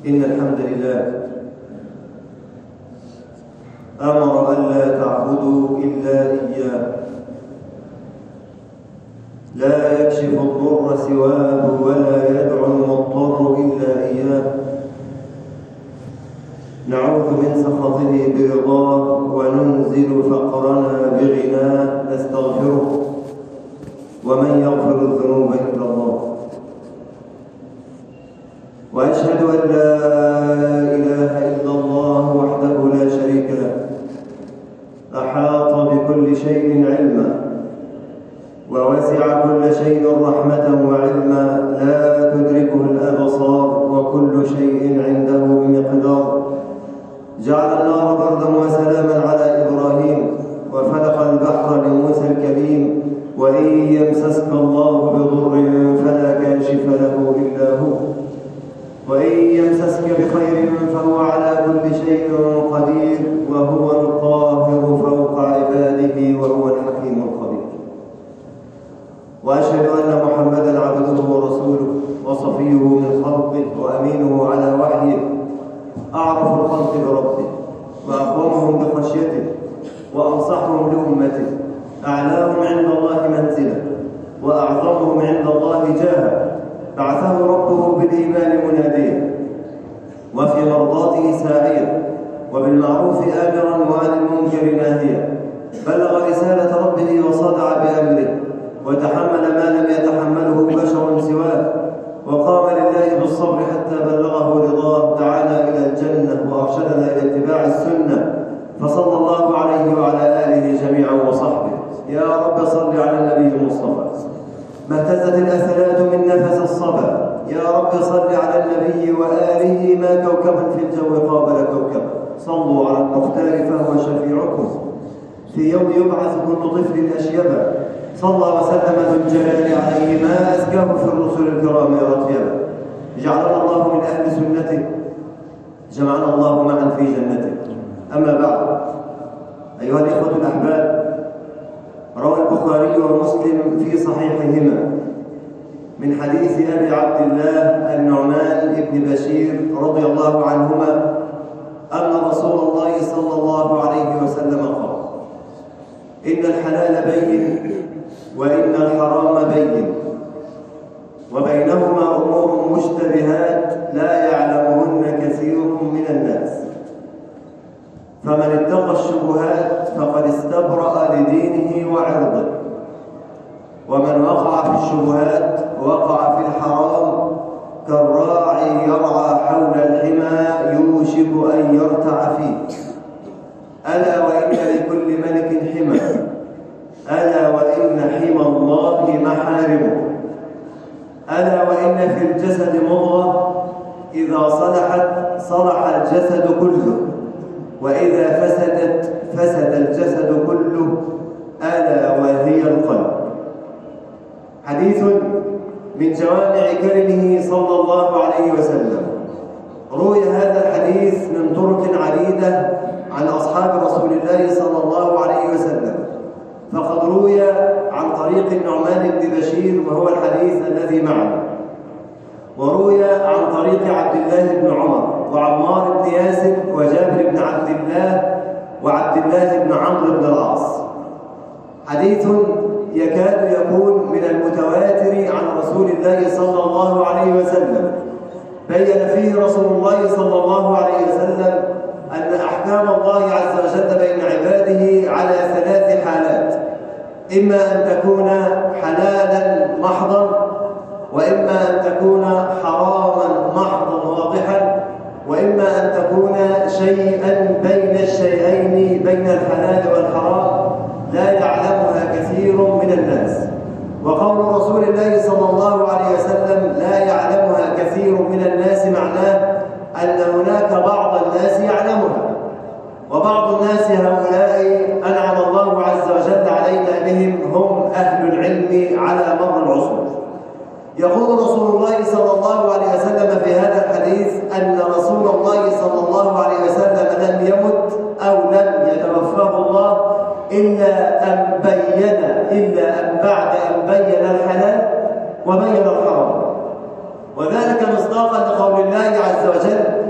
إن الحمد لله أمر أن لا تعبدوا إلا إياه لا يكشف الضر سواه ولا يدعو المضطر إلا إياه نعوذ من سخطه برضاه وننزل فقرنا بغناه نستغفره ومن يغفر الذنوب إلا الله وأشهد أن لا إله إلا الله وحده لا شريك له أحاط بكل شيء علما ووسع كل شيء رحمة وعلما لا تدركه الأبصار وكل شيء عنده بمقدار جعل النار بردا وسلاما على إبراهيم وفلق البحر لموسى الكريم وإن يمسسك الله بضر فلا كاشف له إلا هو وإن يمسسك بخير فهو على كل شيء قدير وهو القاهر فوق عباده وهو الحكيم الخبير وأشهد أن محمدا عبده ورسوله وصفيه من خلقه وأمينه على وحيه أعرف الخلق بربه وأقومهم بخشيته وأنصحهم لأمته أعلاهم عند الله منزلة وأعظمهم عند الله جاها بعثه ربه بالإيمان مناديا وفي مرضاته ساعيا وبالمعروف آمرا وعن المنكر ناهيا بلغ رسالة ربه وصدع بأمره وتحمل ما لم يتحمله بشر سواه وقام لله بالصبر حتى بلغه رضاه دعانا إلى الجنة وأرشدنا إلى اتباع السنة فصلى الله عليه وعلى آله جميعا وصحبه يا رب صل على النبي المصطفى ما اهتزت الأثلات من نفس الصبا يا رب صل على النبي وآله ما كوكب في الجو قابل كوكب صلوا على المختار فهو شفيعكم في يوم يبعث كل طفل أشيبا صلى وسلم ذو الجلال عليه ما أزكاه في الرسل الكرام رتيبا جعلنا الله من أهل سنته جمعنا الله معا في جنته أما بعد أيها الإخوة الأحباب روى البخاري ومسلم في صحيحهما من حديث أبي عبد الله النعمان بن بشير رضي الله عنهما أن رسول الله صلى الله عليه وسلم قال إن الحلال بين وإن الحرام بين وبينهما أمور مشتبهات لا يعلمهن كثير من الناس فمن اتقى الشبهات فقد استبرأ لدينه وعرضه ومن وقع في الشبهات وقع في الحرام كالراعي يرعى حول الحمى يوشك أن يرتع فيه ألا وإن لكل ملك حمى ألا وإن حمى الله محارمه ألا وإن في الجسد مضغة إذا صلحت صلح الجسد كله وإذا فسدت فسد الجسد كله ألا وهي القلب حديث من جوامع كلمه صلى الله عليه وسلم روي هذا الحديث من طرق عديدة عن أصحاب رسول الله صلى الله عليه وسلم فقد روي عن طريق النعمان بن بشير وهو الحديث الذي معنا وروي عن طريق عبد الله بن عمر وعمار بن ياسر وجابر بن عبد الله وعبد الله بن عمرو بن العاص حديث يكاد يكون من المتواتر عن رسول الله صلى الله عليه وسلم بين فيه رسول الله صلى الله عليه وسلم أن أحكام الله عز وجل بين عباده على ثلاث حالات إما أن تكون حلالا محضا وإما أن تكون حراما محضا واضحا وإما أن تكون شيئا بين الشيئين بين الحلال والحرام لا يعلمها كثير من الناس وقول رسول الله صلى الله عليه وسلم لا يعلمها كثير من الناس معناه أن هناك بعض الناس يعلمها وبعض الناس هؤلاء أنعم الله عز وجل علينا بهم هم أهل العلم على مر العصور يقول رسول الله صلى الله عليه وسلم في هذا الحديث أن رسول الله صلى الله عليه وسلم لم يمت أو لم يتوفاه الله إلا أن بين إلا أن بعد أن بين الحلال وبين الحرام وذلك مصداقا لقول الله عز وجل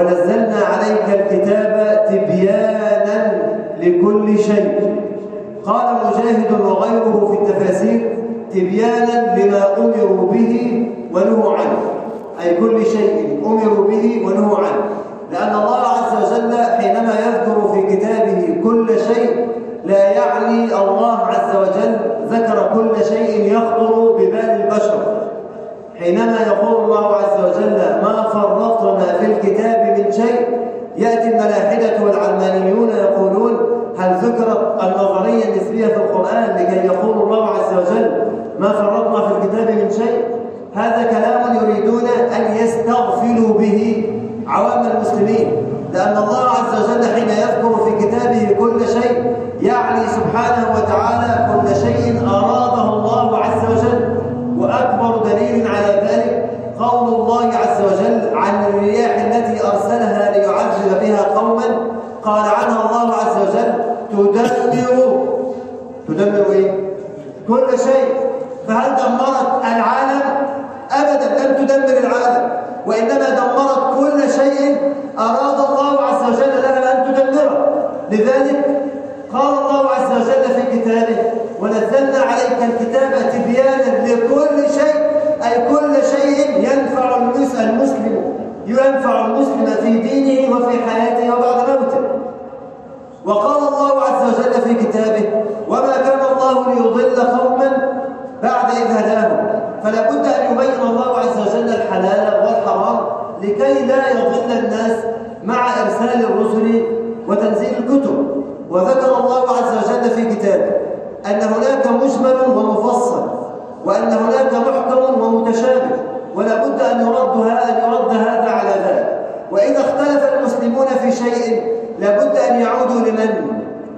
ونزلنا عليك الكتاب تبيانا لكل شيء قال مجاهد وغيره في التفاسير تبيانا لما أمروا به ونهوا عنه أي كل شيء أمروا به ونهوا عنه لأن الله عز وجل حينما يذكر في كتابه كل شيء لا يعني الله عز وجل ذكر كل شيء يخطر ببال البشر حينما يقول الله عز وجل ما فرطنا في الكتاب من شيء يأتي الملاحدة والعلمانيون يقولون هل ذكرت النظرية النسبية في القرآن لكي يقول الله عز وجل ما فرطنا في الكتاب من شيء هذا كلام يريدون أن يستغفلوا به عوام المسلمين لأن الله عز وجل حين يذكر في كتابه كل شيء يعني سبحانه وتعالى كل شيء أراده الله عز وجل وأكبر دليل على ذلك قول الله عز وجل عن الرياح التي أرسلها ليعذب بها قوما قال عنها الله عز وجل تدمر تدمر إيه؟ كل شيء فهل دمرت العالم؟ أبدا لم تدمر العالم وإنما دمرت كل شيء أراد الله عز وجل لها أن تدمره لذلك قال الله عز وجل في كتابه ونزلنا عليك الكتاب تبيانا لكل شيء أي كل شيء ينفع المسلم ينفع المسلم في دينه وفي حياته وبعد موته وقال الله عز وجل في كتابه وما كان الله ليضل قوما بعد إذ هداهم فلا بد أن يبين الله عز وجل الحلال والحرام لكي لا يضل الناس مع إرسال الرسل وتنزيل الكتب وذكر الله عز وجل في كتابه أن هناك مجمل ومفصل وأن هناك محكم ومتشابه ولا بد أن يرد أن يرد هذا على ذلك وإذا اختلف المسلمون في شيء لابد أن يعودوا لمن؟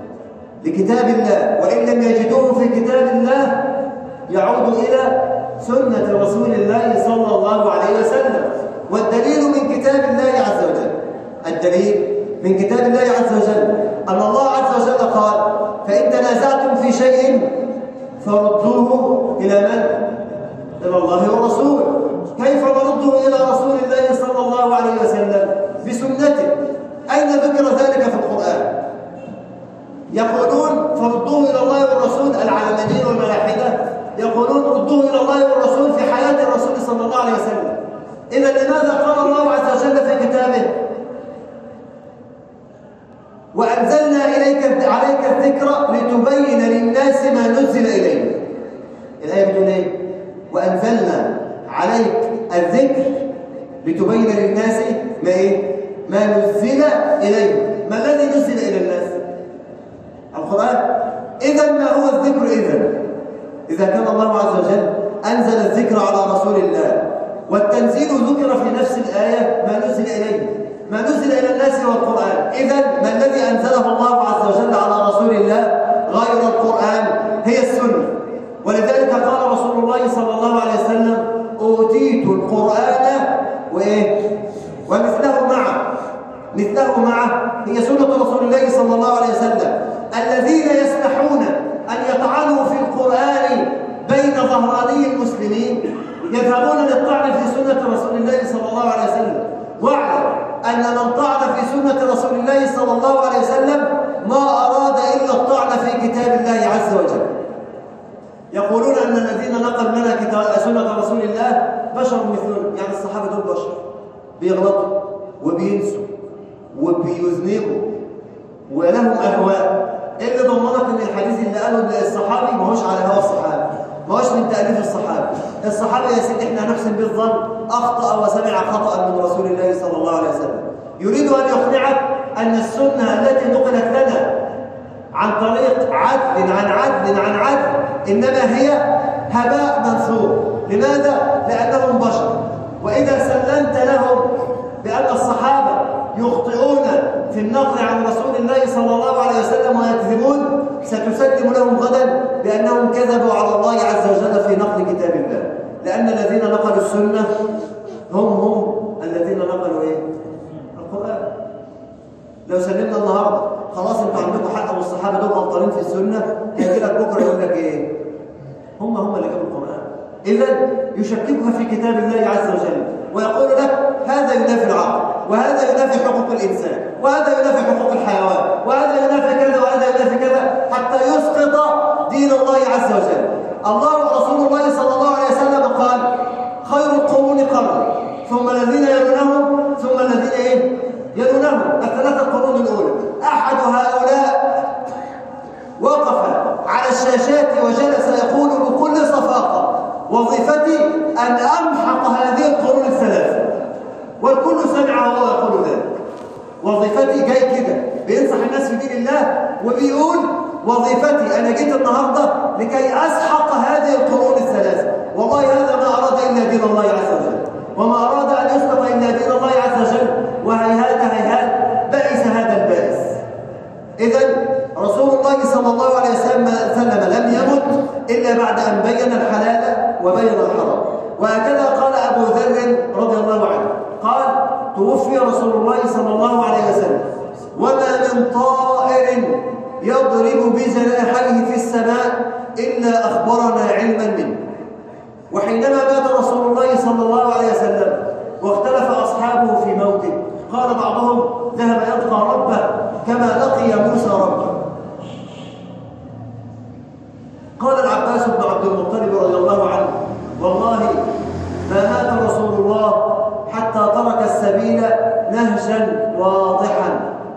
لكتاب الله وإن لم يجدوه في كتاب الله يعود إلى سنة رسول الله صلى الله عليه وسلم والدليل من كتاب الله عز وجل الدليل من كتاب الله عز وجل أن الله عز وجل قال فإن تنازعتم في شيء فردوه إلى من؟ إلى الله والرسول كيف نرده إلى رسول الله صلى الله عليه وسلم بسنته أين ذكر ذلك في القرآن يقولون فردوه إلى الله والرسول العالمين والملاحدة يقولون ردوه إلى الله والرسول في حياة الرسول صلى الله عليه وسلم إذا لماذا قال الله عز وجل في كتابه وأنزلنا إليك عليك الذكر لتبين للناس ما نزل إليه الآية بتقول إيه؟ وأنزلنا عليك الذكر لتبين للناس ما إيه؟ ما نزل إليه ما الذي نزل إلى الناس؟ القرآن إذا ما هو الذكر إذا؟ إذا كان الله عز وجل أنزل الذكر على رسول الله والتنزيل ذكر في نفس الآية ما نزل إليه ما نزل إلى الناس والقرآن إذا ما الذي أنزله الله عز وجل على رسول الله غير القرآن هي السنة ولذلك قال رسول الله صلى الله عليه وسلم أوتيت القرآن وإيه ومثله معه مثله معه هي سنة رسول الله صلى الله عليه وسلم الذين يسمحون أن يطعنوا في القرآن بين ظهراني المسلمين يذهبون للطعن في سنة رسول الله صلى الله عليه وسلم واعلم أن من طعن في سنة رسول الله صلى الله عليه وسلم ما أراد إلا الطعن في كتاب الله عز وجل يقولون أن الذين نقل لنا كتاب سنة رسول الله بشر مثلنا يعني الصحابة دول بشر بيغلطوا وبينسوا وبيذنبوا ولهم أهواء إيه اللي ضمنك ان الحديث اللي قاله الصحابي ما هوش على هوا الصحابي ما هوش من تأليف الصحابي الصحابي يا سيدي احنا نحسن بالظن أخطأ وسمع خطأ من رسول الله صلى الله عليه وسلم يريد أن يقنعك أن السنة التي نقلت لنا عن طريق عدل عن عدل عن عدل إنما هي هباء منثور لماذا؟ لأنهم بشر وإذا سلمت لهم بأن الصحابة يخطئون في النقل عن رسول الله صلى الله عليه وسلم ويكذبون ستسلم لهم غدا بأنهم كذبوا على الله عز وجل في نقل كتاب الله لأن الذين نقلوا السنة هم هم الذين نقلوا إيه؟ القرآن لو سلمنا النهاردة خلاص انتوا عندكم حق والصحابة دول غلطانين في السنة يجي لك بكرة يقول لك إيه؟ هم هم اللي جابوا القرآن إذا يشككها في كتاب الله عز وجل ويقول لك هذا ينافي العقل وهذا ينافي حقوق الإنسان وهذا ينافي حقوق الحيوان وهذا ينافي كذا وهذا ينافي كذا حتى يسقط دين الله عز وجل الله ورسول الله صلى الله عليه وسلم قال خير القرون قرن ثم الذين يلونهم ثم الذين ايه يلونهم الثلاثة القرون الأولى أحد هؤلاء وقف على الشاشات وجلس يقول بكل صفاقة وظيفتي أن أمحق هذه القرون الثلاثة والكل سمع وهو يقول ذلك وظيفتي جاي كده بينصح الناس في دين الله وبيقول وظيفتي أنا جيت النهاردة لكي أسحق هذه القرون الثلاثة والله هذا ما أراد إلا دين الله عز وجل وما أراد أن يسقط إلا دين الله عز وجل وهيهات هيهات بائس هذا البائس إذا رسول الله صلى الله عليه وسلم لم يمت إلا بعد أن بين الحلال وبين الحرام وهكذا قال أبو ذر رضي الله عنه قال توفي رسول الله صلى الله عليه وسلم وما من طائر يضرب بجناحيه في السماء إلا أخبرنا علما منه وحينما مات رسول الله صلى الله عليه وسلم واختلف أصحابه في موته قال بعضهم ذهب يلقى ربه كما لقي موسى ربه قال العباس بن عبد المطلب رضي الله عنه والله ما مات رسول الله حتى ترك السبيل نهجا واضحا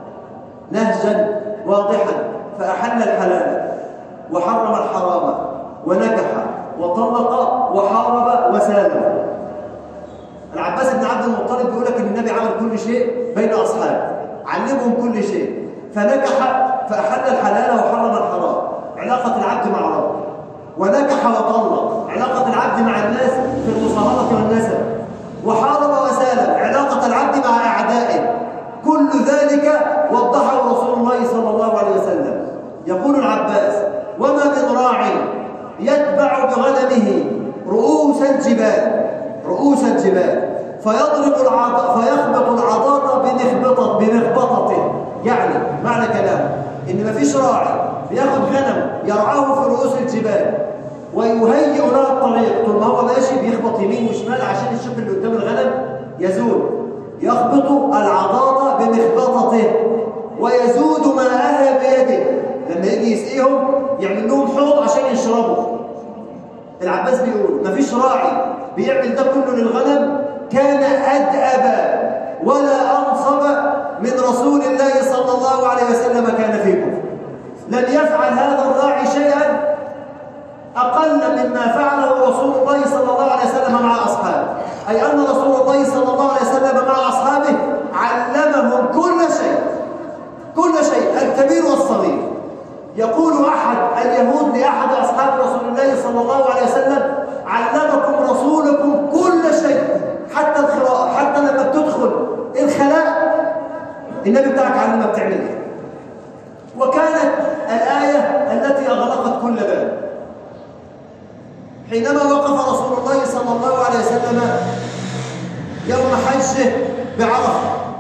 نهجا واضحا فأحل الحلال وحرم الحرام ونكح وطلق وحارب وسالم العباس بن عبد المطلب بيقول لك ان النبي عمل كل شيء بين اصحابه علمهم كل شيء فنكح فاحل الحلال وحرم الحرام علاقه العبد مع ربه ونكح وطلق علاقه العبد مع الناس في المصاهره والنسب وحارب وسالم علاقه العبد مع اعدائه كل ذلك وضحه رسول الله صلى الله عليه وسلم يقول العباس وما من راع يتبع بغنمه رؤوس الجبال رؤوس الجبال فيضرب العض... فيخبط العضاط بمخبطة بمخبطة يعني معنى كلامه إن مفيش راعي بياخد غنم يرعاه في رؤوس الجبال ويهيئ له الطريق طول ما هو ماشي بيخبط يمين وشمال عشان الشق اللي قدام الغنم يزول يخبط العضاط بمخبطته ويزود ماءها بيده لما يجي يسقيهم يعمل لهم حوض عشان يشربوا العباس بيقول مفيش راعي بيعمل ده كله للغنم كان أدأب ولا أنصب من رسول الله صلى الله عليه وسلم كان فيكم لم يفعل هذا الراعي شيئا أقل مما فعله رسول الله صلى الله عليه وسلم مع أصحابه أي أن رسول الله صلى الله عليه وسلم مع أصحابه علمهم كل شيء كل شيء الكبير والصغير يقول أحد اليهود لأحد أصحاب رسول الله صلى الله عليه وسلم علمكم رسولكم كل شيء حتى القراءة حتى لما بتدخل الخلاء النبي بتاعك علمك تعمل ايه وكانت الآية التي أغلقت كل باب حينما وقف رسول الله صلى الله عليه وسلم يوم حجه بعرفة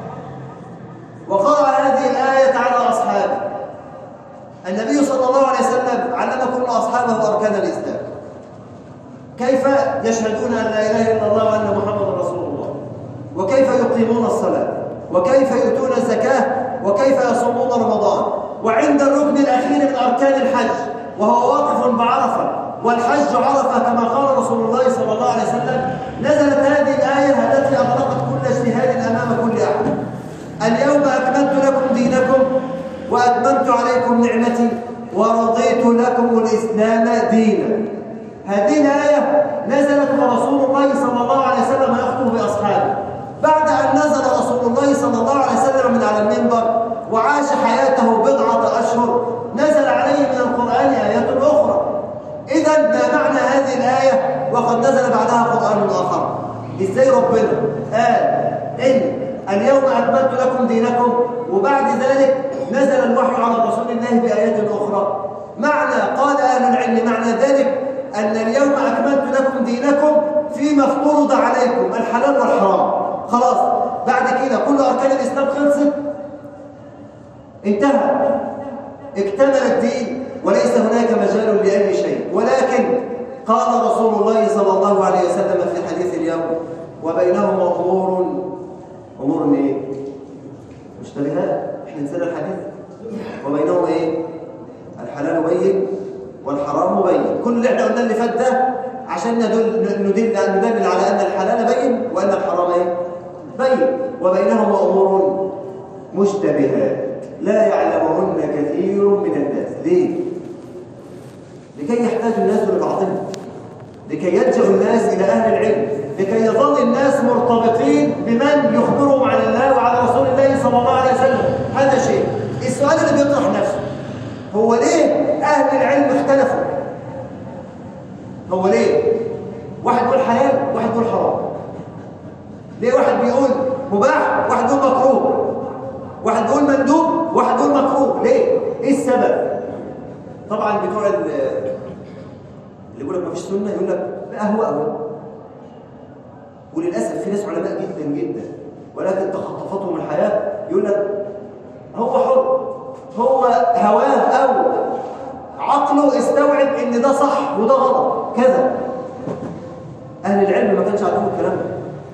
وقرأ هذه الآية على أصحابه النبي صلى الله عليه وسلم علم كل أصحابه أركان الإسلام كيف يشهدون أن لا إله إلا الله وأن محمد رسول الله وكيف يقيمون الصلاة وكيف يؤتون الزكاة وكيف يصومون رمضان وعند الركن الأخير من أركان الحج وهو واقف بعرفة والحج عرفة كما قال رسول الله صلى الله عليه وسلم نزلت هذه الآية التي أغلقت كل اجتهاد أمام كل أحد اليوم أكملت لكم دينكم وأتممت عليكم نعمتي ورضيت لكم الإسلام دينا هذه الآية نزلت ورسول الله صلى الله عليه وسلم يخطب بأصحابه بعد أن نزل رسول الله صلى الله عليه وسلم من على المنبر وعاش حياته بضعة أشهر نزل عليه من القرآن آيات أخرى إذا ما معنى هذه الآية وقد نزل بعدها قرآن آخر إزاي ربنا قال إن اليوم أكملت لكم دينكم وبعد ذلك نزل الوحي على رسول الله بآيات أخرى معنى قال أهل العلم معنى ذلك أن اليوم أكملت لكم دينكم فيما افترض عليكم الحلال والحرام خلاص بعد كده كل أركان الإسلام خلصت انتهى اكتمل الدين وليس هناك مجال لأي شيء ولكن قال رسول الله صلى الله عليه وسلم في الحديث اليوم وبينهما أمور امور ايه مشتبهات احنا نسال الحديث وبينهم ايه الحلال بين والحرام بين كل اللي احنا قلنا اللي فات ده عشان ندل ندل ندلل على ان الحلال بين وان الحرام ايه بين وبينهما امور مشتبهات لا يعلمهن كثير من الناس ليه لكي يحتاج الناس لبعضهم لكي يلجأ الناس إلى أهل العلم لكي يظل الناس مرتبطين بمن يخبرهم عن الله وعن رسول الله صلى الله عليه وسلم هذا شيء السؤال اللي بيطرح نفسه هو ليه أهل العلم اختلفوا هو ليه واحد يقول حلال واحد يقول حرام ليه واحد بيقول مباح واحد يقول مكروه واحد بيقول مندوب واحد يقول مكروه ليه ايه السبب طبعا بتوع اللي يقول لك ما فيش سنه يقول لك لا هو هو وللاسف في ناس علماء جدا جدا ولكن تخطفتهم الحياه يقول لك هو حر هو هواه او عقله استوعب ان ده صح وده غلط كذا اهل العلم ما كانش عندهم الكلام ده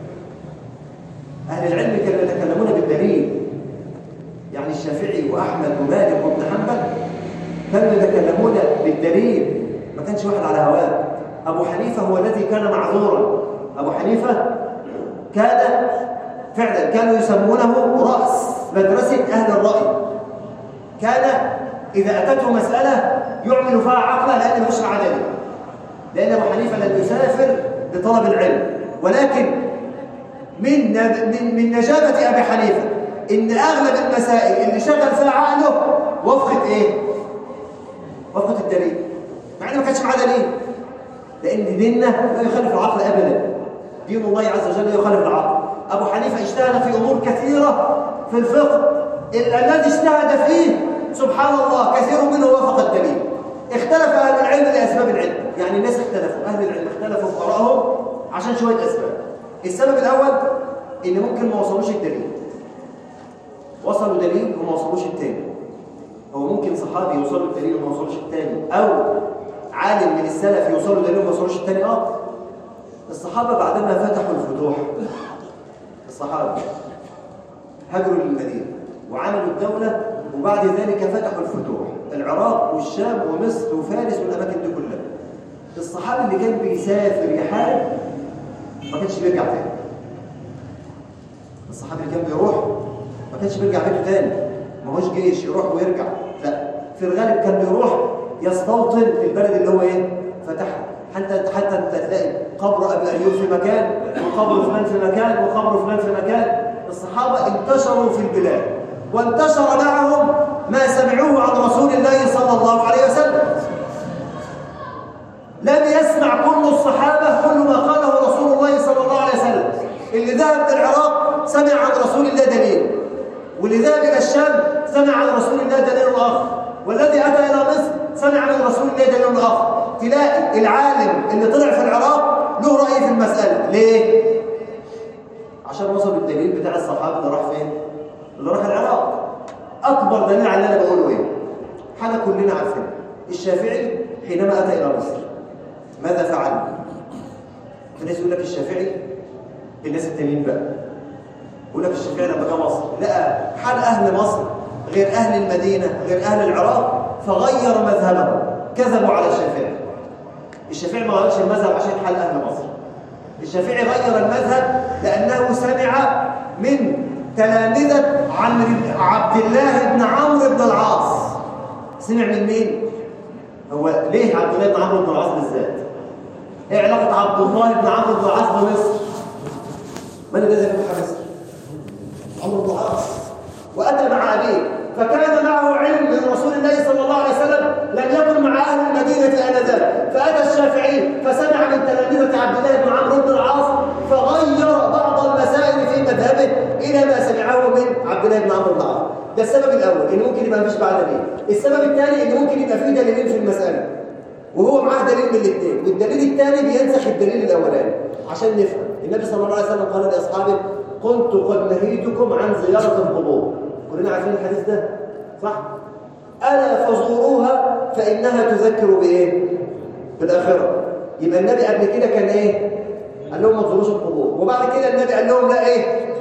اهل العلم كانوا يتكلمون بالدليل يعني الشافعي واحمد ومالك وابن حنبل كانوا يتكلمون بالدليل ما كانش واحد على هواه ابو حنيفه هو الذي كان معذورا ابو حنيفه كان فعلا كانوا يسمونه راس مدرسه اهل الراي كان اذا اتته مساله يعمل فيها عقله لان مش عدد لان ابو حنيفه لم يسافر لطلب العلم ولكن من من من نجابه ابي حنيفه ان اغلب المسائل اللي شغل فيها عقله وفقت ايه وفقت الدليل مع انه ما كانش معاه دليل لان ديننا لا يخالف العقل ابدا دين الله عز وجل لا يخالف العقل ابو حنيفه اجتهد في امور كثيره في الفقه الذي اجتهد فيه سبحان الله كثير منه وافق الدليل اختلف اهل العلم لاسباب العلم يعني الناس اختلفوا اهل العلم اختلفوا في ارائهم عشان شويه اسباب السبب الاول ان ممكن ما وصلوش الدليل وصلوا دليل وما وصلوش الثاني هو ممكن صحابي يوصلوا الدليل وما وصلوش الثاني او عالم من السلف يوصلوا دليل وما وصلوش الثاني اه الصحابه بعدما فتحوا الفتوح الصحابه هاجروا للمدينه وعملوا الدوله وبعد ذلك فتحوا الفتوح العراق والشام ومصر وفارس والاماكن دي كلها الصحابي اللي كان بيسافر يحارب ما كانش بيرجع تاني الصحابي اللي كان بيروح ما كانش بيرجع بيته تاني ما هوش جيش يروح ويرجع لا في الغالب كان بيروح يستوطن في البلد اللي هو ايه فتحها حتى حتى انت تلاقي قبر ابي ايوب في مكان وقبر فلان في مكان وقبر فلان في مكان الصحابه انتشروا في البلاد وانتشر معهم ما سمعوه عن رسول الله صلى الله عليه وسلم لم يسمع كل الصحابه كل ما قاله رسول الله صلى الله عليه وسلم اللي ذهب للعراق سمع عن رسول الله دليل واللي ذهب الى الشام سمع عن رسول الله دليل اخر والذي اتى الى مصر سمع عن رسول الله دليل اخر تلاقي العالم اللي طلع في العراق له راي في المساله ليه عشان وصل الدليل بتاع الصحابه اللي راح فين اللي راح العراق اكبر دليل على اللي انا بقوله ايه حاجه كلنا عارفينها الشافعي حينما اتى الى مصر ماذا فعل في ناس يقول لك الشافعي الناس التانيين بقى يقول لك الشافعي لما جه مصر لقى حال اهل مصر غير اهل المدينه غير اهل العراق فغير مذهبه كذبوا على الشافعي الشافعي ما غيرش المذهب عشان حال اهل مصر الشافعي غير المذهب لانه سمع من تلامذه عمرو عبد الله بن عمرو بن العاص سمع من مين هو ليه عبد الله بن عمرو بن العاص بالذات ايه علاقه عبد الله بن عمرو بن العاص بمصر من الذي فتح مصر عمرو بن العاص واتى مع ابيه فكان معه علم من رسول الله صلى الله عليه وسلم لم يكن مع اهل المدينه انذاك فاتى الشافعي فسمع من تلامذه عبد الله بن عمرو بن العاص فغير بعض المسائل في مذهبه الى ما سمعه من عبد الله بن عمرو بن العاص ده السبب الاول ان ممكن يبقى مفيش بعد دليل السبب الثاني ان ممكن يبقى فيه دليلين في المساله وهو معاه دليل من الاثنين والدليل الثاني بينسخ الدليل الاولاني عشان نفهم النبي صلى الله عليه وسلم قال لاصحابه كنت قد نهيتكم عن زياره القبور كلنا عارفين الحديث ده صح الا فزوروها فانها تذكر بايه بالاخره يبقى النبي قبل كده كان ايه قال لهم ما تزوروش القبور وبعد كده النبي قال لهم لا ايه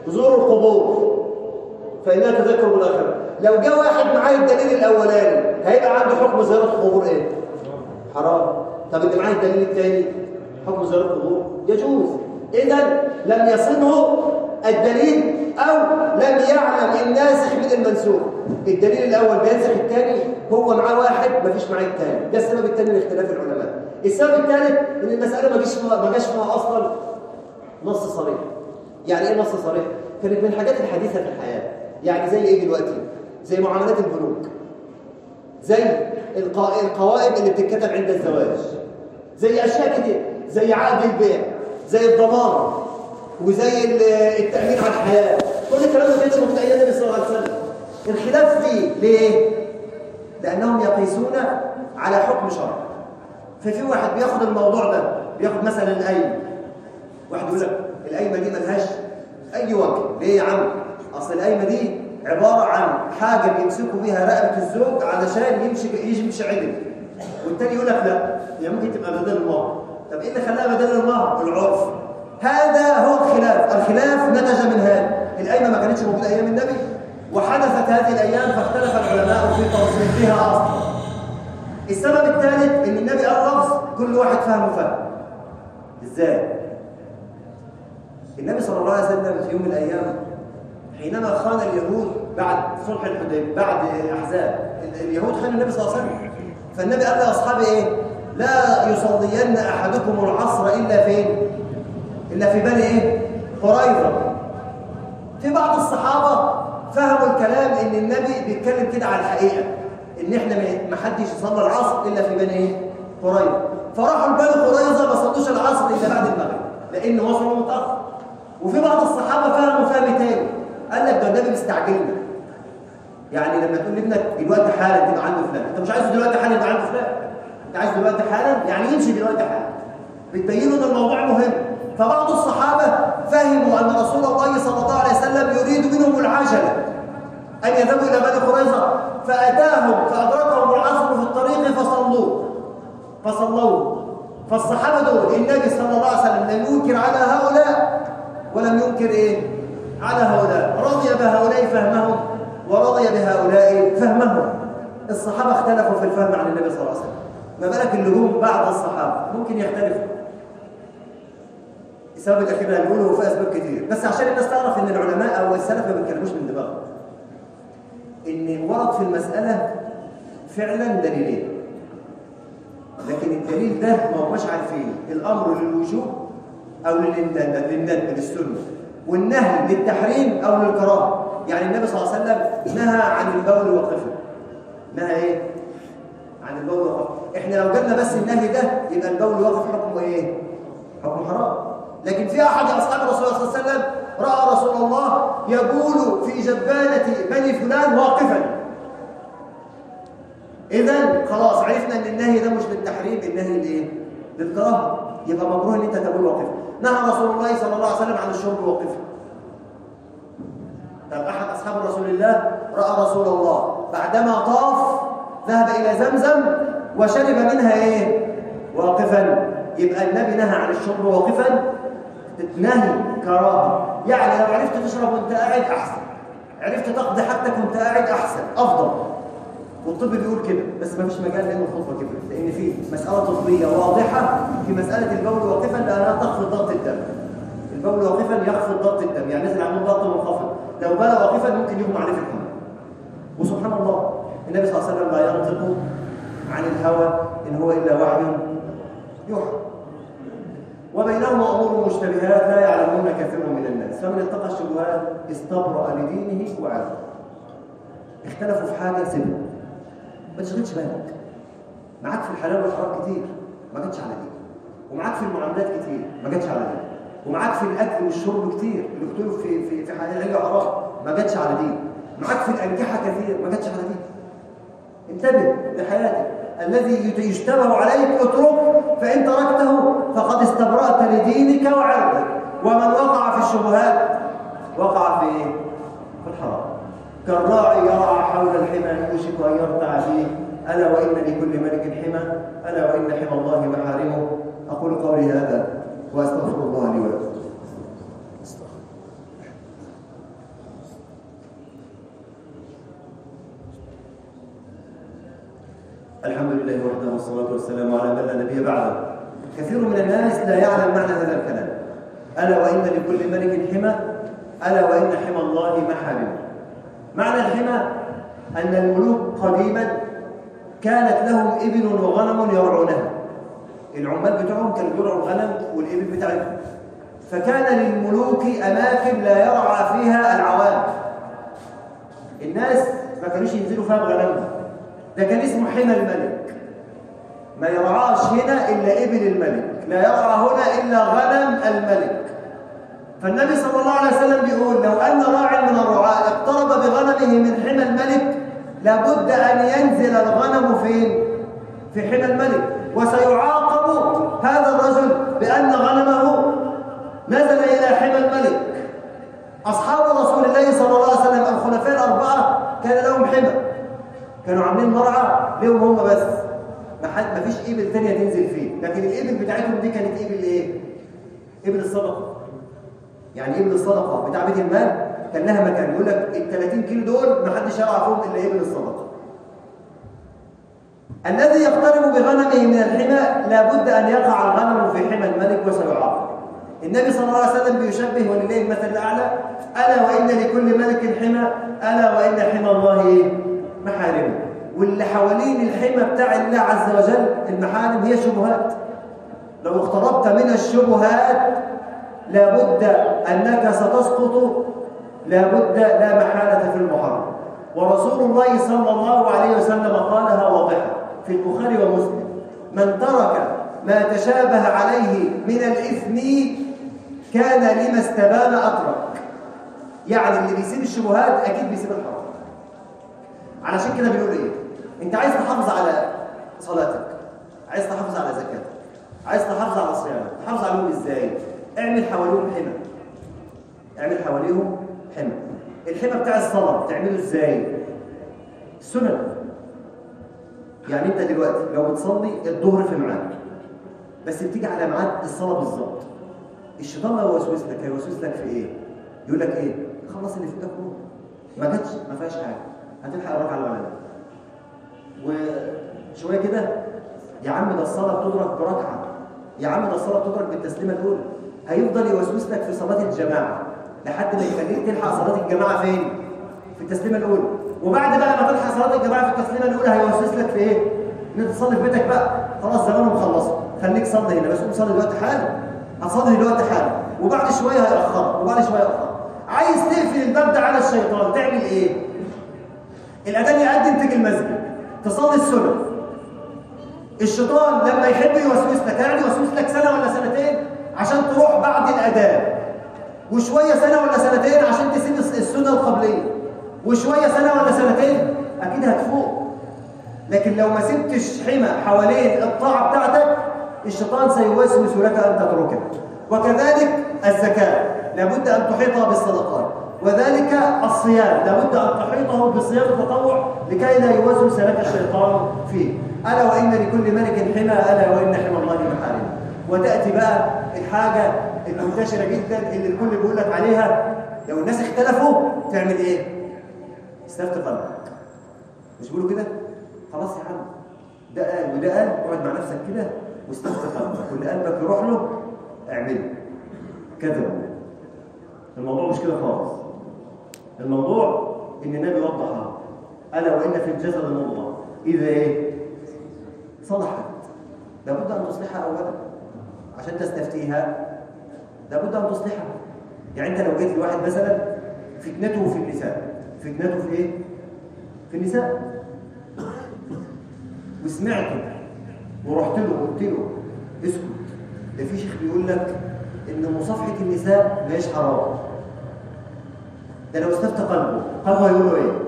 زوروا القبور فإنها تذكر بالآخرة لو جاء واحد معاه الدليل الأولاني هيبقى عنده حكم زيارة القبور إيه؟ حرام طب اللي معاه الدليل الثاني حكم زيارة القبور يجوز إذا لم يصله الدليل أو لم يعلم الناسخ من المنسوخ الدليل الأول بينسخ الثاني هو معاه واحد مفيش معاه الثاني ده السبب الثاني لاختلاف العلماء السبب الثالث ان المسألة ما جاش ما جاش فيها أصلا نص صريح يعني ايه نص صريح؟ كانت من الحاجات الحديثة في الحياة يعني زي ايه دلوقتي؟ زي معاملات البنوك زي القوائم اللي بتتكتب عند الزواج زي أشياء كتير زي عقد البيع زي الضمان وزي التأمين على الحياة كل الكلام ده كانش موجود أيام النبي صلى الله عليه وسلم الخلاف فيه ليه؟ لأنهم يقيسون على حكم شرعي ففي واحد بياخد الموضوع ده بياخد مثلا القايمة واحد يقول لك القايمة دي ملهاش أي وجه ليه يا عم؟ أصل القايمة دي عبارة عن حاجة بيمسكوا بيها رقبة الزوج علشان يمشي يمشي عدل والتاني يقول لك لا هي ممكن تبقى بدل المهر طب ايه اللي خلاها بدل المهر؟ العرف هذا هو الخلاف الخلاف نتج من هذا القايمة ما كانتش موجودة أيام النبي وحدثت هذه الأيام فاختلف العلماء في توصيفها أصلا السبب الثالث ان النبي قال لفظ كل واحد فهمه فهم ازاي النبي صلى الله عليه وسلم في يوم من الايام حينما خان اليهود بعد صلح الحديبيه بعد احزاب اليهود خانوا النبي صلى الله عليه وسلم فالنبي قال لاصحابه ايه لا يصلين احدكم العصر الا فين الا في بني ايه قريظه في بعض الصحابه فهموا الكلام ان النبي بيتكلم كده على الحقيقه ان احنا ما حدش يصلي العصر الا في بني ايه قريظه فراحوا لبني قريظه ما صلوش العصر الا بعد المغرب لان وصلوا متاخر وفي بعض الصحابه فهموا فهم تاني قال لك ده النبي مستعجلنا يعني لما تقول لابنك دلوقتي حالا تبقى عنده فلان انت مش عايزه دلوقتي حالا يبقى عنده فلان انت عايزه دلوقتي حالا يعني يمشي دلوقتي حالا بتبين له ان الموضوع مهم فبعض الصحابه فهموا ان رسول الله صلى الله عليه وسلم يريد منهم العجله ان يذهبوا الى بني قريظه فاتاهم فادركهم العصر في الطريق فصلوا فصلوا فالصحابه دول النبي صلى الله عليه وسلم لم ينكر على هؤلاء ولم ينكر ايه على هؤلاء رضي بهؤلاء فهمهم ورضي بهؤلاء فهمهم الصحابة اختلفوا في الفهم عن النبي صلى الله عليه وسلم ما بالك اللجوم بعض الصحابة ممكن يختلفوا السبب الأخير اللي هنقوله في أسباب كتير بس عشان الناس تعرف إن العلماء أو السلف ما بيتكلموش من دماغهم إن ورد في المسألة فعلا دليلين لكن الدليل ده ما هوش عارفين الأمر للوجوب أو للندب للسنة والنهي للتحريم أو للكراهه يعني النبي صلى الله عليه وسلم نهى عن البول وقفه نهى ايه عن البول وقفه احنا لو جبنا بس النهي ده يبقى البول وقف حكمه ايه حكم حرام لكن في احد اصحاب رسول الله صلى الله عليه وسلم راى رسول الله يبول في جبانه بني فلان واقفا اذا خلاص عرفنا ان النهي ده مش للتحريم النهي لايه للكراهه يبقى مكروه ان انت تبول واقفا نهى رسول الله صلى الله عليه وسلم عن الشرب واقفا طب أحد أصحاب رسول الله رأى رسول الله بعدما طاف ذهب إلى زمزم وشرب منها إيه؟ واقفا يبقى النبي نهى عن الشرب واقفا نهي كراهة يعني لو عرفت تشرب وانت قاعد أحسن عرفت تقضي حاجتك وانت قاعد أحسن أفضل والطب بيقول كده بس ما فيش مجال لأن الخطوة كده لأن في مسألة طبية واضحة في مسألة البول واقفا لأنها تخفض ضغط الدم البول واقفا يخفض ضغط الدم يعني نزل عنده ضغط منخفض لو بال واقفا ممكن يغمى عليه في الحمام وسبحان الله النبي صلى الله عليه وسلم لا ينطق عن الهوى ان هو الا وحي يوحى وبينهما امور مشتبهات لا يعلمون كثير من الناس فمن اتقى الشبهات استبرأ لدينه وعرضه اختلفوا في حاجه سيبها ما تشغلش بالك معاك في الحلال والحرام كتير ما جاتش على دي ومعاك في المعاملات كتير ما جاتش على دي ومعاك في الاكل والشرب كتير اللي بتقولوا في في في حلال حرام ما جاتش على دي معاك في الانكحه كثير ما جاتش على دي انتبه لحياتك الذي يشتبه عليك اترك فان تركته فقد استبرأت لدينك وعرضك ومن وقع في الشبهات وقع في ايه في الحرام كالراعي يرعى حول الحمى يوشك ان يرتع فيه الا وان لكل ملك حمى الا وان حمى الله محارمه اقول قولي هذا واستغفر الله لي ولكم الحمد لله وحده والصلاة والسلام على من لا نبي بعده كثير من الناس لا يعلم معنى هذا الكلام ألا وإن لكل ملك حمى ألا وإن حمى الله محارمه معنى الحمى أن الملوك قديما كانت لهم إبل وغنم يرعونها العمال بتوعهم كانوا يرعوا الغنم والإبل بتاعتهم فكان للملوك أماكن لا يرعى فيها العوام الناس ما كانوش ينزلوا فيها بغنمهم ده كان اسمه حمى الملك ما يرعاش هنا إلا إبل الملك لا يرعى هنا إلا غنم الملك فالنبي صلى الله عليه وسلم بيقول لو أن راع من الرعاة اقترب بغنمه من حمى الملك لابد أن ينزل الغنم فين؟ في حمى الملك وسيعاقب هذا الرجل بأن غنمه نزل إلى حمى الملك أصحاب رسول الله صلى الله عليه وسلم الخلفاء الأربعة كان لهم حمى كانوا عاملين مرعى لهم هم بس ما حد ما فيش إبل تانية تنزل فيه لكن الإبل بتاعتهم دي كانت إبل إيه؟ إبل الصدقة يعني إبل الصدقة بتاع بيت المال كان لها مكان يقول لك ال 30 كيلو دول ما حدش يرعى فيهم إلا إبل الصدقة الذي يقترب بغنمه من الحمى لابد أن يقع الغنم في حمى الملك وسيعاقب النبي صلى الله عليه وسلم بيشبه ولله المثل الأعلى ألا وإن لكل ملك حمى ألا وإن حمى الله إيه؟ محارمه واللي حوالين الحمى بتاع الله عز وجل المحارم هي شبهات لو اقتربت من الشبهات لابد أنك ستسقط لابد لا محالة في المحرم ورسول الله صلى الله عليه وسلم قالها واضحة في البخاري ومسلم من ترك ما تشابه عليه من الإثم كان لما استبان أترك يعني اللي بيسيب الشبهات أكيد بيسيب الحرام علشان كده بنقول إيه أنت عايز تحافظ على صلاتك عايز تحافظ على زكاتك عايز تحافظ على صيامك تحافظ عليهم إزاي اعمل حواليهم حمى اعمل حواليهم حمى الحمى بتاع الصلاة بتعمله إزاي السنن يعني أنت دلوقتي لو بتصلي الظهر في ميعاد بس بتيجي على ميعاد الصلاة بالظبط الشيطان لو وسوس لك هيوسوس لك في ايه يقول لك ايه خلص اللي في ايدك روح ما جاتش ما فيهاش حاجه هتلحق الركعه الاولانيه وشويه كده يا عم ده الصلاه بتدرك بركعه يا عم ده الصلاه بتدرك بالتسليمه الاولى هيفضل يوسوس لك في صلاه الجماعه لحد ما يخليك تلحق صلاه الجماعه فين في التسليمه الاولى وبعد بقى ما تلحق صلاه الجماعه في التسليمه الاولى هيوسوس لك في ايه ان انت تصلي في بيتك بقى خلاص زمانهم خلصوا خليك صلي هنا بس قوم صلي دلوقتي حالا هتصلي دلوقتي حالا وبعد شويه هيأخرك وبعد شويه هيأخرك عايز تقفل الباب ده على الشيطان تعمل ايه الاذان يأذن تيجي المسجد تصلي السنه الشيطان لما يحب يوسوس لك يعني يوسوس لك سنه ولا سنتين عشان تروح بعد الاذان وشويه سنه ولا سنتين عشان تسيب السنه القبليه وشويه سنه ولا سنتين اكيد هتفوق لكن لو ما سبتش حمى حوالين الطاعه بتاعتك الشيطان سيوسوس لك ان تتركها وكذلك الزكاه لابد ان تحيطها بالصدقات وذلك الصيام لابد ان تحيطه بصيام التطوع لكي لا يوسوس لك الشيطان فيه الا وان لكل ملك حمى الا وان حمى الله محارمه وتاتي بقى الحاجه المنتشره جدا اللي الكل بيقول لك عليها لو الناس اختلفوا تعمل ايه استفت قلبك مش بيقولوا كده خلاص يا عم ده قال وده قال اقعد مع نفسك كده واستفت قلبك واللي قلبك يروح له اعمله كذب الموضوع مش كده خالص الموضوع ان النبي وضحها الا وان في الجسد مضغه اذا ايه صلحت لابد ان تصلحها اولا عشان تستفتيها لابد ان تصلحها يعني انت لو جيت لواحد مثلا فتنته في النساء فتنته في ايه في النساء وسمعته ورحت له وقلت له اسكت ده في شيخ بيقول لك ان مصافحه النساء ماهيش حرام ده لو استفتى قلبه قلبه هيقول له ايه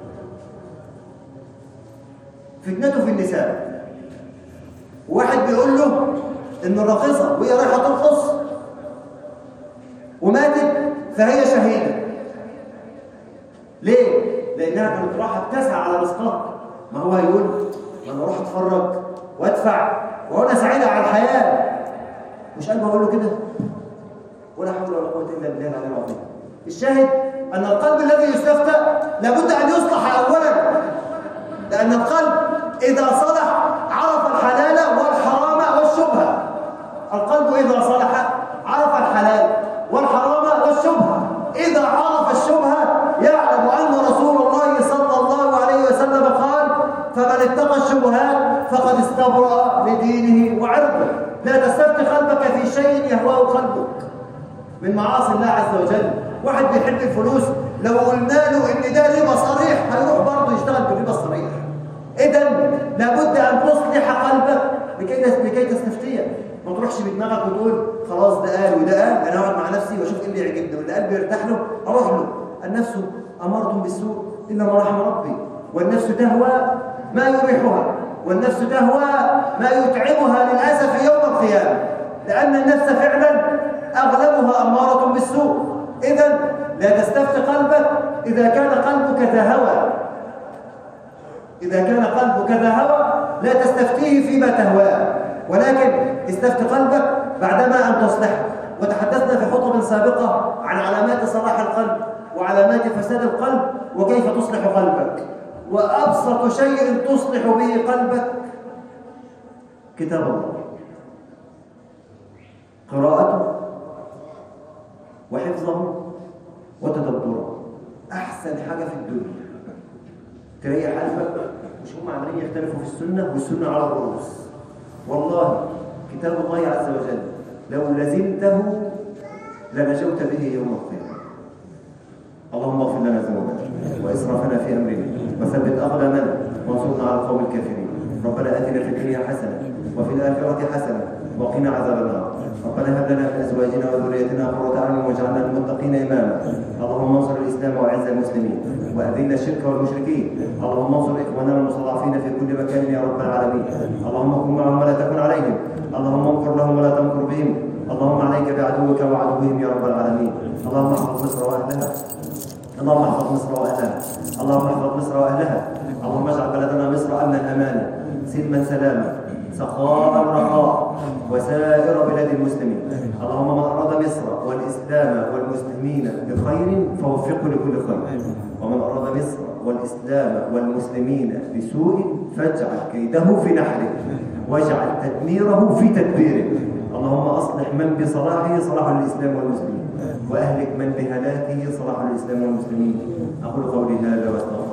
فتنته في النساء واحد بيقول له ان الراقصه وهي رايحه ترقص وماتت فهي شهيده ليه لانها كانت رايحه تسعى على رزقها ما هو هيقول ما انا اروح اتفرج وادفع وانا سعيده على الحياه مش قلبه اقول له كده ولا حول ولا قوه الا بالله العلي العظيم الشاهد ان القلب الذي يستفتى لابد ان يصلح اولا لان القلب إذا صلح عرف الحلال والحرام والشبهة القلب إذا صلح عرف الحلال والحرام والشبهة إذا عرف الشبهة يعلم أن رسول الله صلى الله عليه وسلم قال فمن اتقى الشبهات فقد استبرأ لدينه وعرضه لا تستفتي قلبك في شيء يهواه قلبك من معاصي الله عز وجل واحد بيحب الفلوس لو قلنا له ان ده ربا صريح هيروح برضه يشتغل بالربا الصريح اذا لابد ان تصلح قلبك لكي لكي تستفتيه ما تروحش بدماغك وتقول خلاص ده قال وده قال انا اقعد مع نفسي واشوف ايه اللي يعجبني واللي قلبي يرتاح له اروح له النفس اماره بالسوء الا ما رحم ربي والنفس تهوى ما يريحها والنفس تهوى ما يتعبها للاسف يوم القيامه لان النفس فعلا اغلبها اماره بالسوء اذا لا تستفت قلبك اذا كان قلبك ذا هوى اذا كان قلبك ذا هوى لا تستفتيه فيما تهواه ولكن استفت قلبك بعدما أن تصلحه وتحدثنا في خطب سابقة عن علامات صلاح القلب وعلامات فساد القلب وكيف تصلح قلبك وأبسط شيء تصلح به قلبك كتاب الله قراءته وحفظه وتدبره أحسن حاجة في الدنيا تريح قلبك مش هم عمالين يختلفوا في السنة والسنة على الرؤوس والله كتاب الله عز وجل لو لزمته لنجوت به يوم القيامة اللهم اغفر لنا ذنوبنا واسرافنا في امرنا وثبت اقدامنا وانصرنا على القوم الكافرين ربنا اتنا في الدنيا حسنه وفي الاخره حسنه وقنا عذاب النار ربنا هب لنا من ازواجنا وذريتنا قرة اعين واجعلنا للمتقين اماما اللهم انصر الاسلام واعز المسلمين واذل الشرك والمشركين اللهم انصر اخواننا المستضعفين في كل مكان يا رب العالمين اللهم كن معهم ولا تكن عليهم اللهم انكر لهم ولا تنكر بهم اللهم عليك بعدوك وعدوهم يا رب العالمين اللهم احفظ مصر واهلها اللهم احفظ مصر واهلها اللهم احفظ مصر واهلها اللهم اجعل بلدنا مصر امنا امانا سلما سلاما سخاء رخاء وسائر بلاد المسلمين اللهم من اراد مصر والاسلام والمسلمين بخير فوفقه لكل خير ومن اراد مصر والاسلام والمسلمين بسوء فاجعل كيده في نحره واجعل تدميره في تدبيره اللهم اصلح من بصلاحه صلاح الاسلام والمسلمين واهلك من بهلاكه صلاح الاسلام والمسلمين اقول قولي هذا واستغفر